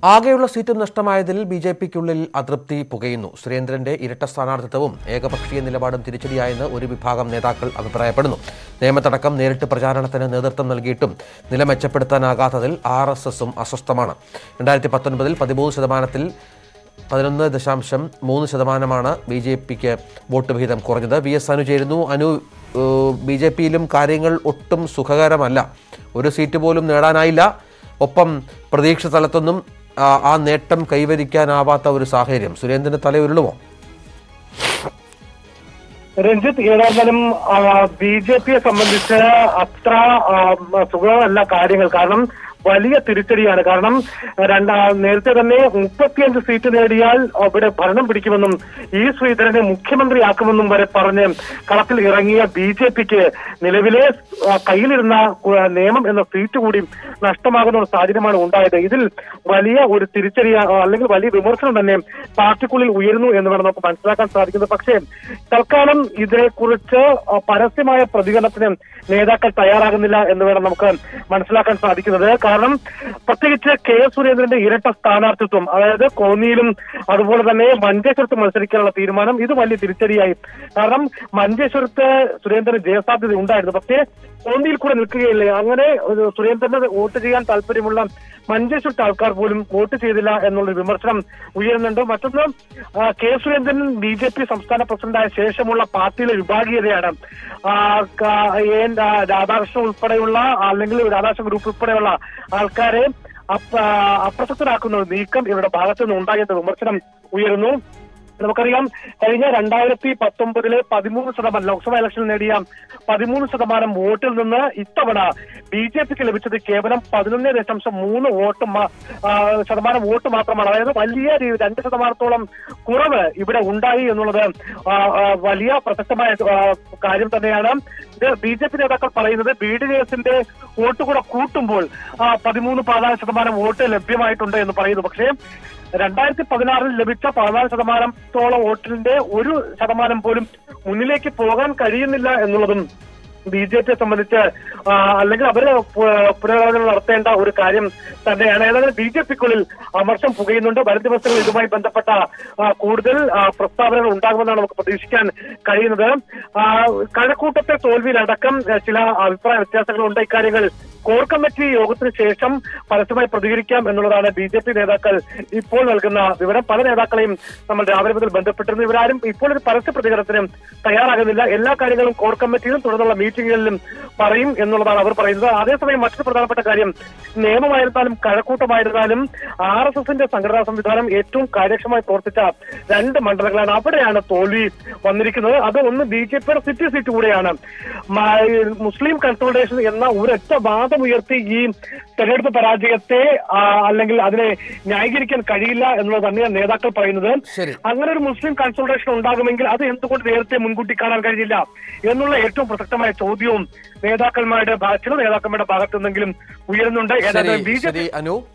ആകെയുള്ള സീറ്റും നഷ്ടമായതിൽ B J പിക്കുള്ളിൽ അതൃപ്തി പുകയുന്നു സുരേന്ദ്രന്റെ ഇരട്ട സ്ഥാനാർത്ഥിത്വവും ഏകപക്ഷീയ നിലപാടും തിരിച്ചടിയായെന്ന് ഒരു വിഭാഗം നേതാക്കൾ അഭിപ്രായപ്പെടുന്നു നിയമത്തടക്കം നേരിട്ട് പ്രചാരണത്തിന് നേതൃത്വം നൽകിയിട്ടും നില മെച്ചപ്പെടുത്താനാകാത്തതിൽ ആർ എസ് എസും അസ്വസ്ഥമാണ് രണ്ടായിരത്തി പത്തൊൻപതിൽ പതിമൂന്ന് ശതമാനത്തിൽ പതിനൊന്ന് ദശാംശം മൂന്ന് ശതമാനമാണ് ബി ജെ പിക്ക് വോട്ട് വിഹിതം കുറഞ്ഞത് വി എസ് അനു ചേരുന്നു അനു ബി ജെ പിയിലും കാര്യങ്ങൾ ഒട്ടും സുഖകരമല്ല ഒരു സീറ്റ് പോലും നേടാനായില്ല ഒപ്പം പ്രതീക്ഷ തലത്തൊന്നും ആ, ആ നേട്ടം കൈവരിക്കാനാവാത്ത ഒരു സാഹചര്യം സുരേന്ദ്രന് തലയുരുളുമോ രഞ്ജിത്ത് ഏതായാലും ബി ജെ പിയെ സംബന്ധിച്ച് അത്ര ആ, സുഖമല്ല കാര്യങ്ങൾ കാരണം വലിയ തിരിച്ചടിയാണ് കാരണം രണ്ടാ നേരത്തെ തന്നെ മുപ്പത്തിയഞ്ച് സീറ്റ് നേടിയാൽ അവിടെ ഭരണം പിടിക്കുമെന്നും ഈ ശ്രീധരനെ മുഖ്യമന്ത്രിയാക്കുമെന്നും വരെ പറഞ്ഞ് കളത്തിൽ ഇറങ്ങിയ ബി ജെ പിക്ക് നിലവിലെ ആ, കയ്യിലിരുന്ന കു- നിയമം എന്ന സീറ്റ് കൂടി നഷ്ടമാകുന്ന ഒരു സാഹചര്യമാണ് ഉണ്ടായത് ഇതിൽ വലിയ ഒരു തിരിച്ചടി ആ, അല്ലെങ്കിൽ വലിയ വിമർശനം തന്നെ പാർട്ടിക്കുള്ളിൽ ഉയരുന്നു എന്ന് വേണം നമുക്ക് മനസ്സിലാക്കാൻ സാധിക്കുന്നത് പക്ഷേ തൽക്കാലം ഇതിനെക്കുറിച്ച് ആ, പരസ്യമായ പ്രതികരണത്തിന് നേതാക്കൾ തയ്യാറാകുന്നില്ല എന്ന് വേണം നമുക്ക് മനസ്സിലാക്കാൻ സാധിക്കുന്നത് കാരണം പ്രത്യേകിച്ച് കെ എസ് സുരേന്ദ്രന്റെ ഇരട്ട സ്ഥാനാർത്ഥിത്വം അതായത് കോന്നിയിലും അതുപോലെ തന്നെ മഞ്ചേശ്വരത്ത് മത്സരിക്കാനുള്ള തീരുമാനം ഇത് വലിയ തിരിച്ചടിയായി കാരണം മഞ്ചേശ്വരത്ത് സുരേന്ദ്രന് ജയസാധ്യത ഉണ്ടായിരുന്നു പക്ഷേ കോന്നിയിൽ കൂടെ നിൽക്കുകയില്ലേ അങ്ങനെ ഒരു സുരേന്ദ്രന് വോട്ട് ചെയ്യാൻ താല്പര്യമുള്ള മഞ്ചേശ്വരത്തെ ആൾക്കാർ പോലും വോട്ട് ചെയ്തില്ല എന്നുള്ള വിമർശനം ഉയരുന്നുണ്ട് മറ്റൊന്ന് ആ, K Surendran B J P സംസ്ഥാന പ്രസിഡന്റായ ശേഷമുള്ള പാർട്ടിയിലെ വിഭാഗീയതയാണ് ആ, ക- എൻ ആ, രാധാകൃഷ്ണൻ ഉൾപ്പെടെയുള്ള അല്ലെങ്കിൽ രാധാകൃഷ്ണൻ ഗ്രൂപ്പ് ഉൾപ്പെടെയുള്ള ആൾക്കാരെ അപ്പ- അപ്രസക്തരാക്കുന്ന ഒരു നീക്കം ഇവരുടെ ഭാഗത്തു നിന്ന് ഉണ്ടായെന്ന വിമർശനം ഉയരുന്നു നമുക്കറിയാം കഴിഞ്ഞ രണ്ടായിരത്തി പത്തൊമ്പതിലെ പതിമൂന്ന് ശതമാനം ലോക്സഭാ ഇലക്ഷനിൽ നേടിയ പതിമൂന്ന് ശതമാനം വോട്ടിൽ നിന്ന് ഇത്തവണ ബി ജെ പിക്ക് ലഭിച്ചത് കേവലം പതിനൊന്ന് ദശാംശം മൂന്ന് വോട്ട് മാ- ആ, ശതമാനം വോട്ട് മാത്രമാണ് അതായത് വലിയ രീതി രണ്ട് ശതമാനത്തോളം കുറവ് ഇവിടെ ഉണ്ടായി എന്നുള്ളത് ആ, ആ, വലിയ പ്രസക്തമായ ആ, കാര്യം തന്നെയാണ് ഇത് ബി ജെ പി നേതാക്കൾ പറയുന്നത് ബി ഡി ജെ എസിന്റെ വോട്ട് കൂടെ കൂട്ടുമ്പോൾ ആ, പതിമൂന്ന് പതിനാല് ശതമാനം വോട്ട് ലഭ്യമായിട്ടുണ്ട് എന്ന് പറയുന്നു പക്ഷേ രണ്ടായിരത്തി പതിനാറിൽ ലഭിച്ച പതിനാല് ശതമാനത്തോളം വോട്ടിന്റെ ഒരു ശതമാനം പോലും മുന്നിലേക്ക് പോകാൻ കഴിയുന്നില്ല എന്നുള്ളതും ബി ജെ പിയെ സംബന്ധിച്ച് ആ, അല്ലെങ്കിൽ അവര് പു- പുനരാലോചന നടത്തേണ്ട ഒരു കാര്യം തന്നെയാണ് ഏതായാലും ബി ജെ പിക്കുള്ളിൽ അമർഷം പുകയുന്നുണ്ട് വരും ദിവസങ്ങളിൽ ഇതുമായി ബന്ധപ്പെട്ട ആ, കൂടുതൽ ആ, പ്രസ്താവനകൾ ഉണ്ടാകുമെന്നാണ് നമുക്ക് പ്രതീക്ഷിക്കാൻ കഴിയുന്നത് ആ, കഴക്കൂട്ടത്തെ തോൽവിയിലടക്കം ആ, ചില അഭിപ്രായ വ്യത്യാസങ്ങളുണ്ട് ഇക്കാര്യങ്ങൾ കോർ കമ്മിറ്റി യോഗത്തിന് ശേഷം പരസ്യമായി പ്രതികരിക്കാം എന്നുള്ളതാണ് ബി ജെ പി നേതാക്കൾ ഇപ്പോൾ നൽകുന്ന വിവരം പല നേതാക്കളെയും നമ്മൾ രാവിലെ മുതൽ ബന്ധപ്പെട്ടിരുന്നു ഇവരാരും ഇപ്പോൾ ഒരു പരസ്യ പ്രതികരണത്തിന് തയ്യാറാകുന്നില്ല എല്ലാ കാര്യങ്ങളും കോർ കമ്മിറ്റിയിലും തുടർന്നുള്ള മീറ്റിംഗുകളിലും പറയും എന്നുള്ളതാണ് അവർ പറയുന്നത് അതേസമയം മറ്റൊരു പ്രധാനപ്പെട്ട കാര്യം നിയമമായിരുന്നാലും കഴക്കൂട്ടമായിരുന്നാലും ആർ എസ് എസിന്റെ സംഘടനാ സംവിധാനം ഏറ്റവും കാര്യക്ഷമമായി പ്രവർത്തിച്ച രണ്ട് മണ്ഡലങ്ങളാണ് അവിടെയാണ് തോൽവി വന്നിരിക്കുന്നത് അത് ഒന്ന് ബി ജെ പിയുടെ സിറ്റി സീറ്റ് കൂടെയാണ് മ- മുസ്ലിം കൺസോൾട്ടേഷൻ എന്ന ഒരൊറ്റ വാദം ഉയർത്തി ഈ തെരഞ്ഞെടുപ്പ് പരാജയത്തെ ആ, അല്ലെങ്കിൽ അതിനെ ന്യായീകരിക്കാൻ കഴിയില്ല എന്നുള്ളത് തന്നെയാണ് നേതാക്കൾ പറയുന്നത് ശരി. അങ്ങനെ ഒരു മുസ്ലിം കൺസൾട്ടേഷൻ ഉണ്ടാകുമെങ്കിൽ അത് എന്തുകൊണ്ട് നേരത്തെ മുൻകൂട്ടി കാണാൻ കഴിഞ്ഞില്ല എന്നുള്ള ഏറ്റവും പ്രസക്തമായ ചോദ്യവും നേതാക്കന്മാരുടെ ഭാ- ചില നേതാക്കന്മാരുടെ ഭാഗത്തു നിന്നെങ്കിലും ഉയരുന്നുണ്ട് ശരി ഏതായാലും ബി ജെ ശരി അനു